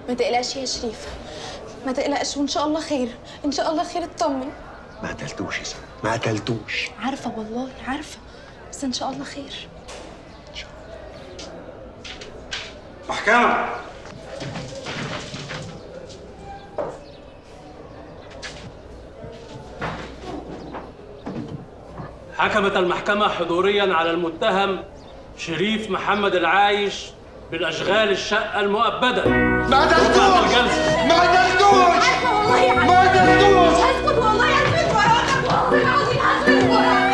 ما تقلقش يا شريف ما تقلقش وان شاء الله خير ان شاء الله خير اطمن ما قتلتوش يا سما ما قتلتوش عارفه والله عارفه بس ان شاء الله خير محكمة حكمت المحكمة حضوريا على المتهم شريف محمد العايش بالأشغال الشقة المؤبدة ما وقعت الجلسة ما قتلتوش ما قتلتوش هسكت والله هثبت وراك والله العظيم هثبت وراك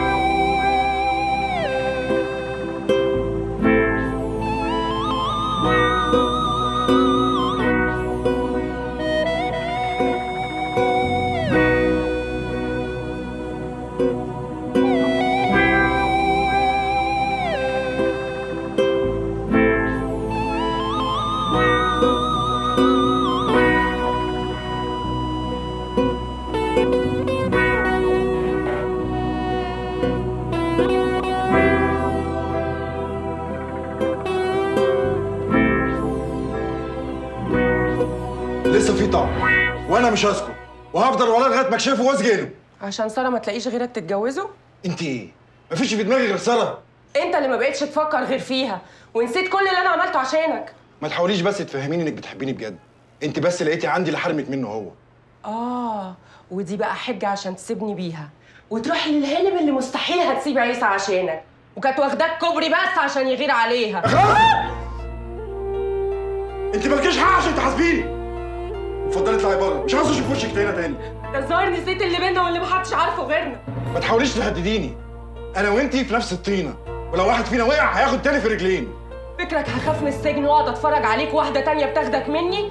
لسه في طعم وانا مش هسكت وهفضل وراه لغايه ما اكشفه واسجنه عشان ساره ما تلاقيش غيرك تتجوزه انت ايه مفيش في دماغي غير ساره انت اللي ما بقتش تفكر غير فيها ونسيت كل اللي انا عملته عشانك ما تحاوليش بس تفهميني انك بتحبيني بجد انت بس لقيتي عندي اللي حرمت منه هو اه ودي بقى حجه عشان تسيبني بيها وتروحي للهانم اللي مستحيل هتسيب عيسى عشانك وكانت واخداك كوبري بس عشان يغير عليها انت مالكيش حق عشان تحاسبيني اتفضلي اطلعي بره مش عاوز اشوف وشك هنا تاني ده الظاهر نسيت اللي بينا واللي محدش عارفه غيرنا ما تحاوليش تهدديني انا وانتي في نفس الطينه ولو واحد فينا وقع هياخد تاني في رجلين فكرك هخاف من السجن واقعد اتفرج عليك واحده تانية بتاخدك مني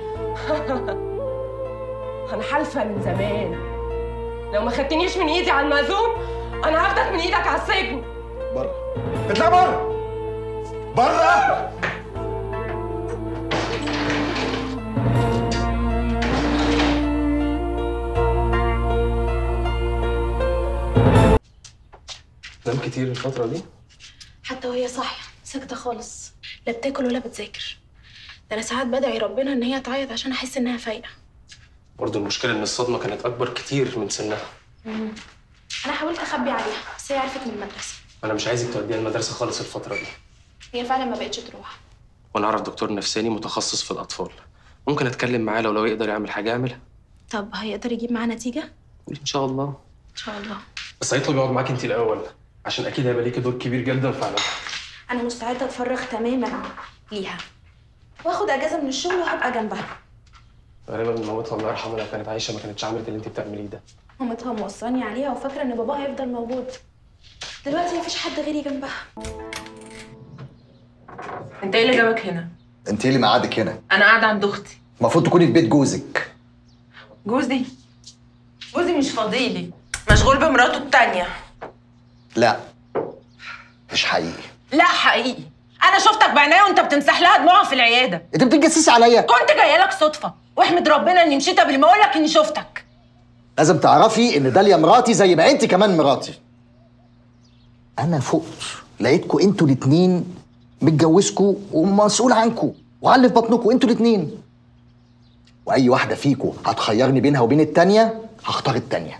انا حالفه من زمان لو ما خدتنيش من ايدي على المأذون انا هاخدك من ايدك على السجن بره اطلع بره بره نام كتير الفترة دي؟ حتى وهي صاحيه ساكته خالص لا بتاكل ولا بتذاكر ده انا ساعات بدعي ربنا ان هي تعيط عشان احس انها فايقه برضه المشكلة إن الصدمة كانت أكبر كتير من سنها انا حاولت اخبي عليها بس هي عرفت من المدرسه أنا مش عايزك توديها المدرسة خالص الفترة دي هي فعلا ما بقتش تروح وأنا أعرف دكتور نفساني متخصص في الأطفال ممكن أتكلم معاه لو لو يقدر يعمل حاجة يعملها طب هيقدر يجيب معاه نتيجه قولي إن شاء الله ان شاء الله بس هيطلب يقعد معاك أنت الأول عشان أكيد هيبقى ليكي دور كبير جدا في علاجها انا مستعده اتفرغ تماما ليها واخد اجازه من الشغل وهبقى جنبها غالبا مامتها الله يرحمها لو كانت عايشة ما كانتش عملت اللي أنت بتعمليه ده مامتها موصاني عليها وفاكره ان باباها هيفضل موجود دلوقتي مفيش حد غيري جنبها انت ايه اللي جابك هنا؟ انت ايه اللي مقعدك هنا؟ انا قاعده عند اختي المفروض تكوني في بيت جوزك جوزي جوزي مش فاضيلي مشغول بمراته التانية لا مش حقيقي لا حقيقي انا شفتك بعينيا وانت بتمسح لها دموعها في العياده انت بتتجسسي عليا كنت جايه لك صدفه واحمد ربنا اني مشيت قبل ما اقول لك اني شفتك لازم تعرفي ان داليا مراتي زي ما انت كمان مراتي انا فقت لقيتكوا انتوا الاتنين متجوزكوا ومسؤول عنكوا وعلي في بطنكوا انتوا الاتنين واي واحده فيكوا هتخيرني بينها وبين التانيه هختار التانيه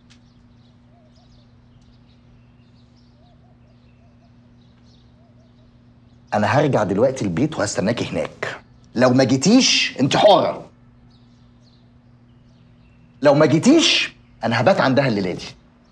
انا هرجع دلوقتي البيت وهستناكي هناك لو ما جيتيش انت حره لو ما جيتيش انا هبات عندها الليله دي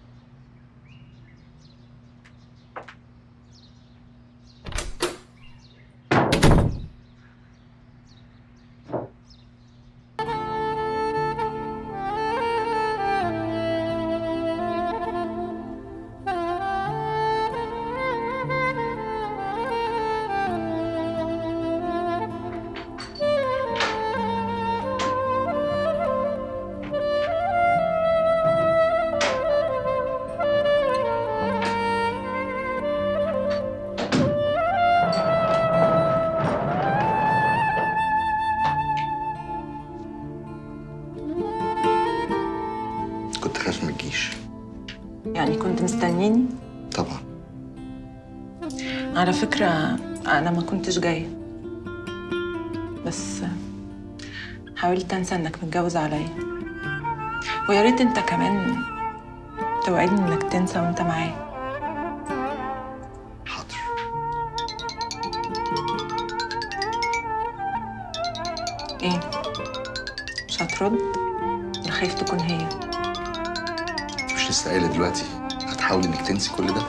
كنت خايف ما تجيش يعني كنت مستنيني طبعا على فكره انا ما كنتش جايه بس حاولت انسى انك متجوز عليا ويا ريت انت كمان توعدني انك تنسى وانت معايا حاضر ايه مش هترد ولا خايف تكون هي انت مش لسه قايله دلوقتي هتحاولي انك تنسي كل ده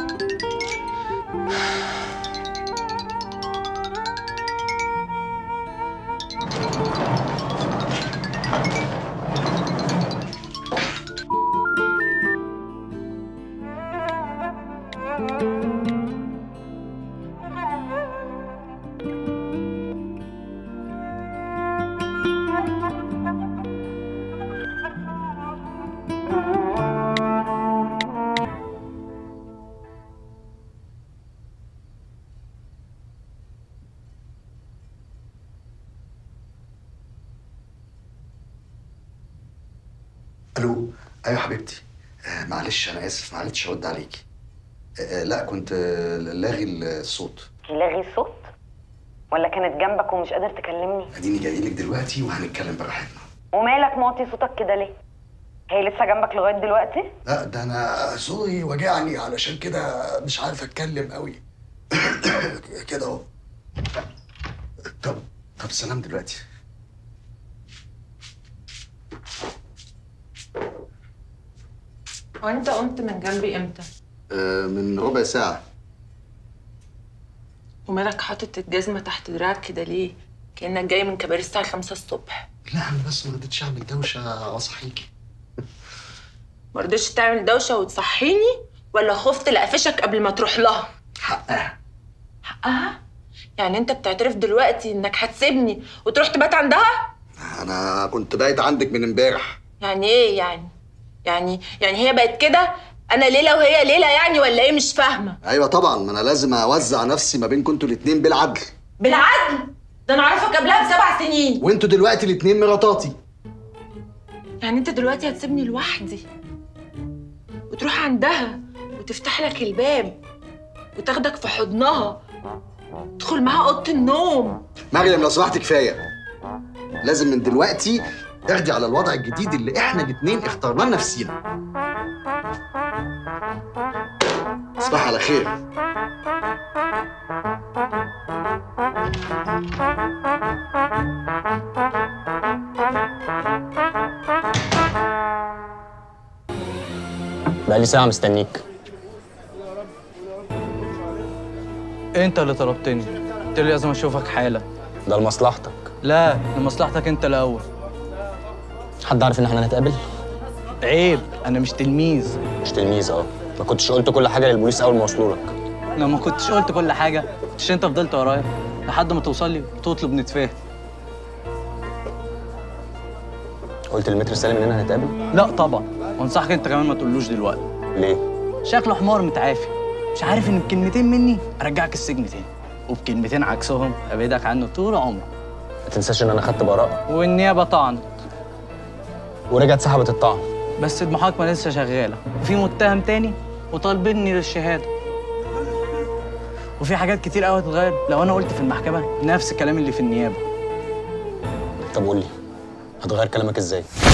الو ايوه حبيبتي آه معلش انا اسف ما عرفتش ارد عليكي آه آه، لا كنت آه لاغي الصوت لاغي الصوت ولا كانت جنبك ومش قادر تكلمني اديني جاي لك دلوقتي وهنتكلم براحتنا ومالك موطي صوتك كده ليه هي لسه جنبك لغايه دلوقتي لا ده انا زوري وجعني علشان كده مش عارف اتكلم قوي كده اهو طب طب سلام دلوقتي هو انت قمت من جنبي امتى آه من ربع ساعة ومالك حاطط الجزمه تحت دراعك كده ليه كانك جاي من كباري الساعه 5 الصبح لا انا بس ما رضيتش اعمل دوشة واصحيكي ما رضيتش تعمل دوشه وتصحيني ولا خفت لقفشك قبل ما تروح لها حقها حقها يعني انت بتعترف دلوقتي انك هتسيبني وتروح تبات عندها انا كنت بايت عندك من امبارح يعني ايه يعني يعني يعني هي بقت كده انا ليله وهي ليله يعني ولا ايه مش فاهمه ايوه طبعا ما انا لازم اوزع نفسي ما بينكم انتوا الاتنين بالعدل بالعدل ده انا اعرفك قبلها بسبع سنين وانتوا دلوقتي الاتنين مراتاتي يعني انت دلوقتي هتسيبني لوحدي وتروح عندها وتفتح لك الباب وتاخدك في حضنها تدخل معاها اوضه النوم مريم لو سمحت كفايه لازم من دلوقتي تاخدي على الوضع الجديد اللي احنا الاتنين اخترناه لنفسينا تصبح على خير بقالي ساعة مستنيك انت اللي طلبتني قلت لي لازم اشوفك حالا ده لمصلحتك لا لمصلحتك انت الاول حد عارف ان احنا هنتقابل؟ عيب انا مش تلميذ مش تلميذ اه ما كنتش قلت كل حاجة للبوليس أول ما وصلوا لك انا ما كنتش قلت كل حاجه مش انت فضلت ورايا لحد ما توصل لي وتطلب نتفاهم قلت للمتر سالم اننا هنتقابل؟ لا طبعا وانصحك انت كمان ما تقولوش دلوقتي ليه؟ شكله حمار متعافي مش عارف ان بكلمتين مني ارجعك السجن تاني وبكلمتين عكسهم ابعدك عنه طول عمرك ما تنساش ان انا خدت براءة والنيابه طعنت ورجعت سحبت الطعن بس المحاكمه لسه شغاله وفي متهم تاني وطالبيني للشهاده وفي حاجات كتير قوي هتتغير لو انا قلت في المحكمه نفس الكلام اللي في النيابه طب قول لي هتغير كلامك ازاي؟